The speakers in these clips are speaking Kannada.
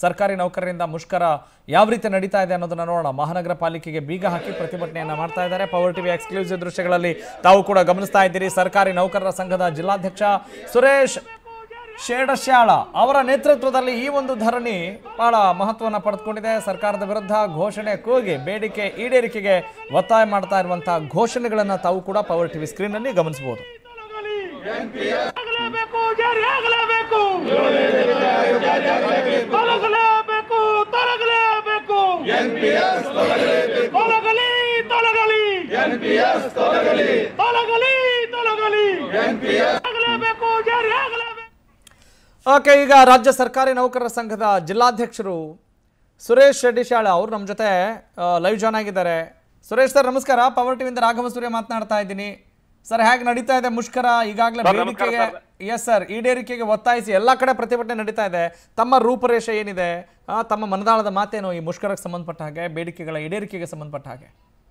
ಸರ್ಕಾರಿ ನೌಕರರಿಂದ ಮುಷ್ಕರ ಯಾವ ರೀತಿ ನಡೀತಾ ಇದೆ ಅನ್ನೋದನ್ನ ನೋಡೋಣ ಮಹಾನಗರ ಪಾಲಿಕೆಗೆ ಬೀಗ ಹಾಕಿ ಪ್ರತಿಭಟನೆಯನ್ನ ಮಾಡ್ತಾ ಇದ್ದಾರೆ ಪವರ್ ಟಿವಿ ಎಕ್ಸ್ಕ್ಲೂಸಿವ್ ದೃಶ್ಯಗಳಲ್ಲಿ ತಾವು ಕೂಡ ಗಮನಿಸ್ತಾ ಇದ್ದೀರಿ ಸರ್ಕಾರಿ ನೌಕರರ ಸಂಘದ ಜಿಲ್ಲಾಧ್ಯಕ್ಷ ಸುರೇಶ್ ಶೇಡಶ್ಯಾಳ ಅವರ ನೇತೃತ್ವದಲ್ಲಿ ಈ ಒಂದು ಧರಣಿ ಬಹಳ ಮಹತ್ವವನ್ನು ಪಡೆದುಕೊಂಡಿದೆ ಸರ್ಕಾರದ ವಿರುದ್ಧ ಘೋಷಣೆ ಕೂಗಿ ಬೇಡಿಕೆ ಈಡೇರಿಕೆಗೆ ಒತ್ತಾಯ ಮಾಡ್ತಾ ಇರುವಂತಹ ಘೋಷಣೆಗಳನ್ನ ತಾವು ಕೂಡ ಪವರ್ ಟಿವಿ ಸ್ಕ್ರೀನ್ ಅಲ್ಲಿ ಗಮನಿಸಬಹುದು ಆಗಲೇಬೇಕು ಜಾರಿ ಆಗಲೇಬೇಕು ತೊಲಗಲೇಬೇಕು ತೊಲಗಲೇಬೇಕು ತೊಲಗಲಿ ತೊಲಗಲಿ ತೊಲಗಲಿ ತೊಲಗಲಿ ಆಗಲೇಬೇಕು ಜಾರಿ ಆಗಲೇಬೇಕು ಓಕೆ ಈಗ ರಾಜ್ಯ ಸರ್ಕಾರಿ ನೌಕರರ ಸಂಘದ ಜಿಲ್ಲಾಧ್ಯಕ್ಷರು ಸುರೇಶ್ ಶೆಡ್ಡಿಶಾಳ ಅವರು ನಮ್ಮ ಜೊತೆ ಲೈವ್ ಜಾಯ್ನ್ ಆಗಿದ್ದಾರೆ ಸುರೇಶ್ ಸರ್ ನಮಸ್ಕಾರ ಪವರ್ ಟಿವಿಯಿಂದ ರಾಘವ ಸೂರ್ಯ ಮಾತನಾಡ್ತಾ ಇದ್ದೀನಿ ಸರ್ ಹೇಗೆ ನಡೀತಾ ಇದೆ ಮುಷ್ಕರ ಈಗಾಗಲೇ ಸರ್, ನಮಸ್ಕಾರ ಬೇಡಿಕೆಗೆ ಎಸ್ ಸರ್ ಈಡೇರಿಕೆಗೆ ಒತ್ತಾಯಿಸಿ ಎಲ್ಲ ಕಡೆ ಪ್ರತಿಭಟನೆ ನಡೀತಾ ಇದೆ ತಮ್ಮ ರೂಪರೇಷೆ ಏನಿದೆ ಆ, ತಮ್ಮ ಮನದಾಳದ ಮಾತೇನು ಈ ಮುಷ್ಕರಕ್ಕೆ ಸಂಬಂಧಪಟ್ಟ ಹಾಗೆ ಬೇಡಿಕೆಗಳ ಈಡೇರಿಕೆಗೆ ಸಂಬಂಧಪಟ್ಟ ಹಾಗೆ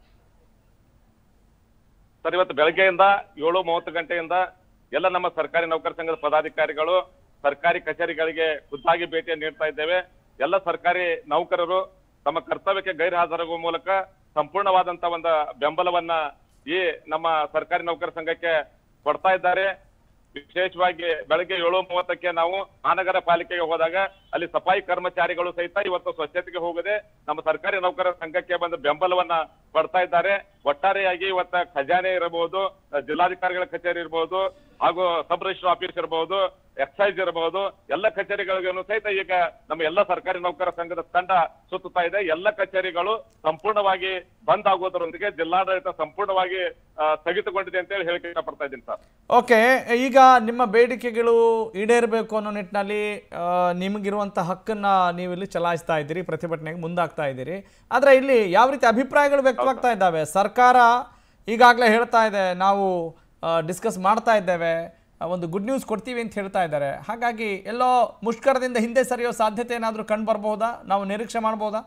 ಸರ್ ಇವತ್ತು ಬೆಳಗ್ಗೆಯಿಂದ ಏಳು ಮೂವತ್ತು ಗಂಟೆಯಿಂದ ಎಲ್ಲ ನಮ್ಮ ಸರ್ಕಾರಿ ನೌಕರ ಸಂಘದ ಪದಾಧಿಕಾರಿಗಳು ಸರ್ಕಾರಿ ಕಚೇರಿಗಳಿಗೆ ಖುದ್ದಾಗಿ ಭೇಟಿಯನ್ನು ನೀಡ್ತಾ ಇದ್ದೇವೆ ಎಲ್ಲ ಸರ್ಕಾರಿ ನೌಕರರು ತಮ್ಮ ಕರ್ತವ್ಯಕ್ಕೆ ಗೈರು ಹಾಜರಾಗುವ ಮೂಲಕ ಸಂಪೂರ್ಣವಾದಂತ ಒಂದು ಬೆಂಬಲವನ್ನ ಈ ನಮ್ಮ ಸರ್ಕಾರಿ ನೌಕರ ಸಂಘಕ್ಕೆ ಕೊಡ್ತಾ ಇದ್ದಾರೆ ವಿಶೇಷವಾಗಿ ಬೆಳಗ್ಗೆ ಏಳು ಮೂವತ್ತಕ್ಕೆ ನಾವು ಮಹಾನಗರ ಪಾಲಿಕೆಗೆ ಹೋದಾಗ ಅಲ್ಲಿ ಸಫಾಯಿ ಕರ್ಮಚಾರಿಗಳು ಸಹಿತ ಇವತ್ತು ಸ್ವಚ್ಛತೆಗೆ ಹೋಗದೆ ನಮ್ಮ ಸರ್ಕಾರಿ ನೌಕರರ ಸಂಘಕ್ಕೆ ಬಂದು ಬೆಂಬಲವನ್ನ ಕೊಡ್ತಾ ಇದ್ದಾರೆ ಒಟ್ಟಾರೆಯಾಗಿ ಇವತ್ತ ಖಜಾನೆ ಇರಬಹುದು ಜಿಲ್ಲಾಧಿಕಾರಿಗಳ ಕಚೇರಿ ಇರಬಹುದು ಹಾಗೂ ಸಬ್ ರಿಜಿಸ್ಟರ್ ಆಫೀಸ್ ಇರಬಹುದು ಎಕ್ಸೈಸ್ ಇರಬಹುದು ಎಲ್ಲ ಕಚೇರಿಗಳಿಗೂ ಸಹಿತ ಈಗ ನಮ್ಮ ಎಲ್ಲ ಸರ್ಕಾರಿ ನೌಕರ ಸಂಘದ ತಂಡ ಸುತ್ತುತ್ತಾ ಇದೆ ಎಲ್ಲ ಕಚೇರಿಗಳು ಸಂಪೂರ್ಣವಾಗಿ ಬಂದ್ ಆಗೋದರೊಂದಿಗೆ ಜಿಲ್ಲಾಡಳಿತ ಸಂಪೂರ್ಣವಾಗಿ ಆ, ಸ್ಥಗಿತಗೊಂಡಿದೆ ಅಂತ ಹೇಳಿ ಹೇಳಿಕೆ ಇಷ್ಟಪಡ್ತಾ ಇದ್ದೀನಿ ಸರ್ ಓಕೆ ಈಗ ನಿಮ್ಮ ಬೇಡಿಕೆಗಳು ಈಡೇರಬೇಕು ಅನ್ನೋ ನಿಟ್ಟಿನಲ್ಲಿ ಆ, ನಿಮಗಿರುವಂಥ ಹಕ್ಕನ್ನ ನೀವು ಇಲ್ಲಿ ಚಲಾಯಿಸ್ತಾ ಇದ್ದೀರಿ ಪ್ರತಿಭಟನೆಗೆ ಮುಂದಾಗ್ತಾ ಇದ್ದೀರಿ ಆದರೆ ಇಲ್ಲಿ ಯಾವ ರೀತಿ ಅಭಿಪ್ರಾಯಗಳು ವ್ಯಕ್ತವಾಗ್ತಾ ಇದ್ದಾವೆ ಸರ್ಕಾರ ಈಗಾಗಲೇ ಹೇಳ್ತಾ ಇದೆ ನಾವು ಡಿಸ್ಕಸ್ ಮಾಡ್ತಾ ಇದ್ದೇವೆ ಆ, ಒಂದು ಗುಡ್ ನ್ಯೂಸ್ ಕೊಡ್ತೀವಿ ಅಂತ ಹೇಳ್ತಾ ಇದ್ದಾರೆ ಹಾಗಾಗಿ ಎಲ್ಲೋ ಮುಷ್ಕರದಿಂದ ಹಿಂದೆ ಸರಿಯೋ ಸಾಧ್ಯತೆ ಏನಾದರೂ ಕಂಡು ಬರ್ಬೋದಾ ನಾವು ನಿರೀಕ್ಷೆ ಮಾಡ್ಬೋದಾ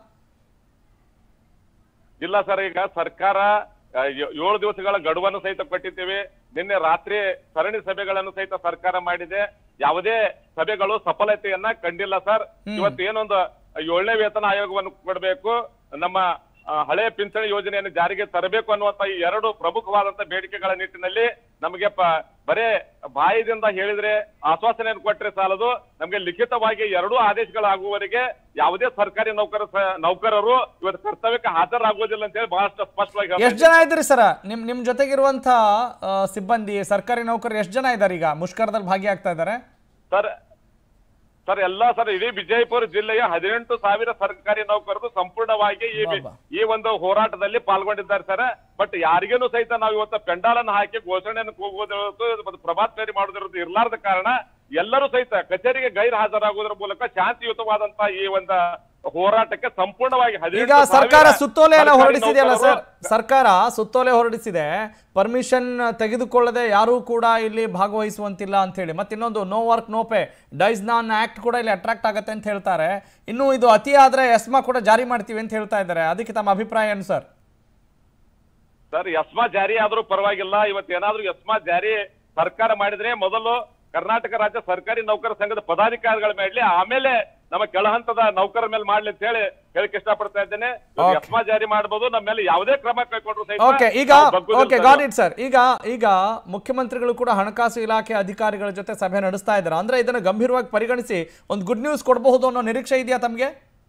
ಇಲ್ಲ ಸರ್ ಈಗ ಸರ್ಕಾರ ಆ, ಏ- ಏಳು ದಿವಸಗಳ ಗಡುವನ್ನು ಸಹಿತ ಕೊಟ್ಟಿದ್ದೇವೆ ನಿನ್ನೆ ರಾತ್ರಿ ಸರಣಿ ಸಭೆಗಳನ್ನು ಸಹಿತ ಸರ್ಕಾರ ಮಾಡಿದೆ ಯಾವುದೇ ಸಭೆಗಳು ಸಫಲತೆಯನ್ನ ಕಂಡಿಲ್ಲ ಸರ್ ಇವತ್ತು ಏನೊಂದು ಏಳನೇ ವೇತನ ಆಯೋಗವನ್ನು ಕೊಡಬೇಕು ನಮ್ಮ ಆ, ಹಳೆ ಪಿಂಚಣಿ ಯೋಜನೆಯನ್ನು ಜಾರಿಗೆ ತರಬೇಕು ಅನ್ನುವಂತ ಈ ಎರಡು ಪ್ರಮುಖವಾದಂತ ಬೇಡಿಕೆಗಳ ನಿಟ್ಟಿನಲ್ಲಿ ನಮಗೆ ಪ ಬರೇ ಬಾಯಿದಿಂದ ಹೇಳಿದ್ರೆ ಆಶ್ವಾಸನೆಯನ್ನು ಕೊಟ್ಟರೆ ಸಾಲದು ನಮಗೆ ಲಿಖಿತವಾಗಿ ಎರಡೂ ಆದೇಶಗಳಾಗುವವರೆಗೆ ಯಾವುದೇ ಸರ್ಕಾರಿ ನೌಕರ ಸ- ನೌಕರರು ಇವತ್ತು ಕರ್ತವ್ಯಕ್ಕೆ ಹಾಜರಾಗುವುದಿಲ್ಲ ಅಂತ ಹೇಳಿ ಬಹಳಷ್ಟು ಸ್ಪಷ್ಟವಾಗಿ ಹೇಳ್ತಾ ಎಷ್ಟು ಜನ ಇದ್ದೀರಿ ಸರ ನಿಮ್ ನಿಮ್ ಜೊತೆಗಿರುವಂಥ ಆ, ಸಿಬ್ಬಂದಿ ಸರ್ಕಾರಿ ನೌಕರರು ಎಷ್ಟು ಜನ ಇದ್ದಾರೆ ಈಗ ಮುಷ್ಕರದಲ್ಲಿ ಭಾಗಿಯಾಗ್ತಾ ಇದ್ದಾರೆ ಸರ್ ಸರ್ ಎಲ್ಲ ಸರ್ ಇಡೀ ವಿಜಯಪುರ ಜಿಲ್ಲೆಯ ಹದಿನೆಂಟು ಸಾವಿರ ಸರ್ಕಾರಿ ನೌಕರರು ಸಂಪೂರ್ಣವಾಗಿ ಈ ವಿ- ಬಾಬಾ. ಈ ಒಂದು ಹೋರಾಟದಲ್ಲಿ ಪಾಲ್ಗೊಂಡಿದ್ದಾರೆ ಸರ್ ಬಟ್ ಯಾರಿಗೇನು ಸಹಿತ ನಾವು ಇವತ್ತು ಪೆಂಡಾಲನ್ನು ಹಾಕಿ ಘೋಷಣೆಯನ್ನು ಕೂಗುವುದಿರೋದು ಮತ್ತು ಪ್ರಭಾತ್ ಫೇರಿ ಮಾಡೋದಿರೋದು ಇರ್ಲಾರ್ದ ಕಾರಣ ಎಲ್ಲರೂ ಸಹಿತ ಕಚೇರಿಗೆ ಗೈರು ಹಾಜರಾಗುವುದರ ಮೂಲಕ ಶಾಂತಿಯುತವಾದಂತ ಈ ಒಂದು ಹೋರಾಟಕ್ಕೆ ಸಂಪೂರ್ಣವಾಗಿ ಈಗ 18 ಸರ್ಕಾರ ಸಾವಿರ ಸುತ್ತೋಲೆಯನ್ನು ಸರ್ಕಾರಿ ಹೊರಡಿಸಿದೆಯಲ್ಲ ಸರ್ ನೌಕರರು ಸರ್ಕಾರ ಸುತ್ತೋಲೆ ಹೊರಡಿಸಿದೆ ಪರ್ಮಿಷನ್ ತೆಗೆದುಕೊಳ್ಳದೆ ಯಾರೂ ಕೂಡ ಇಲ್ಲಿ ಭಾಗವಹಿಸುವಂತಿಲ್ಲ ಅಂತ ಹೇಳಿ ಮತ್ತೆ ಇನ್ನೊಂದು no work no pay dies non act ಕೂಡ ಇಲ್ಲಿ ಅಟ್ರಾಕ್ಟ್ ಆಗುತ್ತೆ ಅಂತ ಹೇಳ್ತಾರೆ ಇನ್ನು ಇದು ಅತಿ ಆದ್ರೆ ಎಸ್ಮಾ ಕೂಡ ಜಾರಿ ಮಾಡ್ತೀವಿ ಅಂತ ಹೇಳ್ತಾ ಇದ್ದಾರೆ ಅದಕ್ಕೆ ತಮ್ಮ ಅಭಿಪ್ರಾಯ ಏನು ಸರ್ ಸರ್ ಎಸ್ಮಾ ಜಾರಿ ಆದ್ರೂ ಪರವಾಗಿಲ್ಲ ಇವತ್ತು ಏನಾದ್ರೂ ಎಸ್ಮಾ ಜಾರಿ ಸರ್ಕಾರ ಮಾಡಿದ್ರೆ ಮೊದಲು ಕರ್ನಾಟಕ ರಾಜ್ಯ ಸರ್ಕಾರಿ ನೌಕರ ಸಂಘದ ಪದಾಧಿಕಾರಿಗಳ ಮೇಲೆ ಆಮೇಲೆ ನಮ್ಮ ಕೆಳಹಂತದ ನೌಕರ ಮೇಲೆ ಮಾಡ್ಲಿ ಅಂತ ಹೇಳಿ ಹೇಳಿಕೆ ಇಷ್ಟಪಡ್ತಾ ಇದ್ದೇನೆ ಇವತ್ತು Okay. ಎಸ್ಮಾ ಜಾರಿ ಮಾಡಬಹುದು ನಮ್ಮ ಮೇಲೆ ಯಾವುದೇ ಕ್ರಮ ಕೈಗೊಂಡ್ರು ಸಹಿತ ಓಕೆ ಈಗ ನಾವು ಬಗ್ಗುದಿಲ್ಲ okay sir. Got it sir ಈಗ ಈಗ ಮುಖ್ಯಮಂತ್ರಿಗಳು ಕೂಡ ಹಣಕಾಸು ಇಲಾಖೆ ಅಧಿಕಾರಿಗಳ ಜೊತೆ ಸಭೆ ನಡೆಸ್ತಾ ಇದ್ದಾರೆ ಅಂದ್ರೆ ಇದನ್ನು ಗಂಭೀರವಾಗಿ ಪರಿಗಣಿಸಿ ಒಂದು ಗುಡ್ ನ್ಯೂಸ್ ಕೊಡಬಹುದು ಅನ್ನೋ ನಿರೀಕ್ಷೆ ಇದೆಯಾ ತಮಗೆ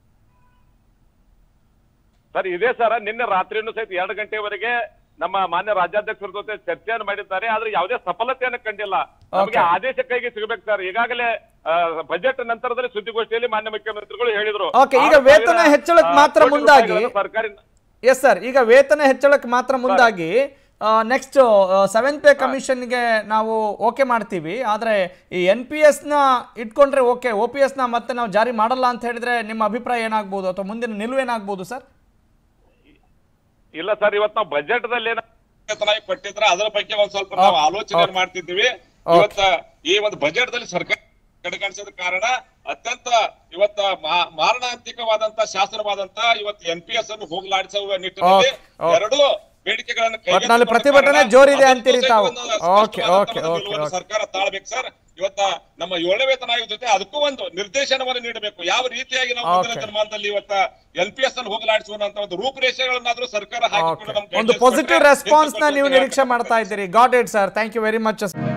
ಸರ್ ಇದೇ ಸರ್ ನಿನ್ನೆ ರಾತ್ರಿನೂ ಸಹಿತ ಎರಡು ಗಂಟೆವರೆಗೆ ನಮ್ಮ ಮಾನ್ಯ ರಾಜ್ಯಾಧ್ಯಕ್ಷರ ಜೊತೆ ಚರ್ಚೆಯನ್ನು ಮಾಡಿದ್ದಾರೆ ಆದ್ರೆ ಯಾವುದೇ ಸಫಲತೆಯನ್ನು ಕಂಡಿಲ್ಲ ನಮಗೆ Okay. ಆದೇಶ ಕೈಗೆ ಸಿಗಬೇಕು ಸರ್ ಈಗಾಗಲೇ ಬಜೆಟ್ ನಂತರದಲ್ಲಿ ಸುದ್ದಿಗೋಷ್ಠಿಯಲ್ಲಿ ಮಾನ್ಯ ಮುಖ್ಯಮಂತ್ರಿಗಳು ಹೇಳಿದ್ರು Okay, ಈಗ ಆರು ವೇತನ ಸಾವಿರ, ಹೆಚ್ಚಳಕ್ಕೆ ಆ, ಮಾತ್ರ ಕೋಟಿ ಮುಂದಾಗಿ ರೂಪಾಯಿಗಳನ್ನು ಸರ್ಕಾರಿ ಎಸ್ ಸರ್ ಈಗ ವೇತನ ಹೆಚ್ಚಳಕ್ಕೆ ಮಾತ್ರ ಮುಂದಾಗಿ ನೆಕ್ಸ್ಟ್ ಸೆವೆಂತ್ ಪೇ ಕಮಿಷನ್ಗೆ ನಾವು ಓಕೆ ಮಾಡ್ತೀವಿ ಆದರೆ ಈ ಎನ್ ಪಿ ಎಸ್ನ ಇಟ್ಕೊಂಡ್ರೆ ಓಕೆ ಒ ಪಿ ಎಸ್ನ ಮತ್ತೆ ನಾವು ಜಾರಿ ಮಾಡಲ್ಲ ಅಂತ ಹೇಳಿದ್ರೆ ನಿಮ್ಮ ಅಭಿಪ್ರಾಯ ಏನಾಗ್ಬೋದು ಅಥವಾ ಮುಂದಿನ ನಿಲುವು ಏನಾಗ್ಬೋದು ಸರ್ ಇಲ್ಲ ಸರ್ ಇವತ್ತು ನಾವು ಬಜೆಟ್ ದಲ್ಲಿ ಏನ ವೇತನ ಕೊಟ್ಟಿದ್ರ ಅದರ ಬಗ್ಗೆ ಒಂದ್ ಸ್ವಲ್ಪ ನಾವು ಆಲೋಚನೆ ಮಾಡ್ತಿದ್ದೀವಿ ಇವತ್ತ ಈ ಒಂದು ಬಜೆಟ್ ದಲ್ಲಿ ಸರ್ಕಾರ ಕಡೆಗಣಿಸೋದ ಕಾರಣ ಅತ್ಯಂತ ಇವತ್ತ ಮಾ- ಮಾರಣಾಂತಿಕವಾದಂತ ಶಾಸನವಾದಂತ ಇವತ್ತು ಎನ್ ಪಿ ಎಸ್ ಅನ್ನು ಹೋಗಲಾಡಿಸುವ ನಿಟ್ಟಿನಲ್ಲಿ Okay, okay. ಎರಡು ಬೇಡಿಕೆಗಳನ್ನು ಒಟ್ನಲ್ಲಿ ಪ್ರತಿಭಟನೆ ಜೋರಿದೆ ಅಂತೀರಿ ತಾವು. Okay, okay, okay, okay. ಸರ್ಕಾರ ತಾಳ್ಬೇಕು ಸರ್ ಇವತ್ತ ನಮ್ಮ ಏಳನೇ ವೇತನ ಆಯೋಗ ಜೊತೆ ಅದಕ್ಕೂ ಒಂದು ನಿರ್ದೇಶನವನ್ನು ನೀಡಬೇಕು ಯಾವ ರೀತಿಯಾಗಿ ನಾವು ಮುಂದಿನ Okay. ದಿನಮಾನದಲ್ಲಿ ಇವತ್ತ ಎಲ್ ಪಿ ಎಸ್ ಅಲ್ಲಿ ಹೋಗಲಾಡಿಸುವಂತ ಒಂದು ರೂಪುರೇಷೆಗಳನ್ನಾದ್ರೂ ಸರ್ಕಾರ ಹಾಕಿಕೊಂಡು ಓಕೆ ನಮ್ಗೆ ಒಂದು guidance ಪಾಸಿಟಿವ್ ಕೊಟ್ರೆ ರೆಸ್ಪಾನ್ಸ್ ನ ಹೆಚ್ಚು ನೀವು ಕೊಡ್ತೇವೆ. ನಿರೀಕ್ಷೆ ಮಾಡ್ತಾ ಇದ್ದೀರಿ got it sir thank you very much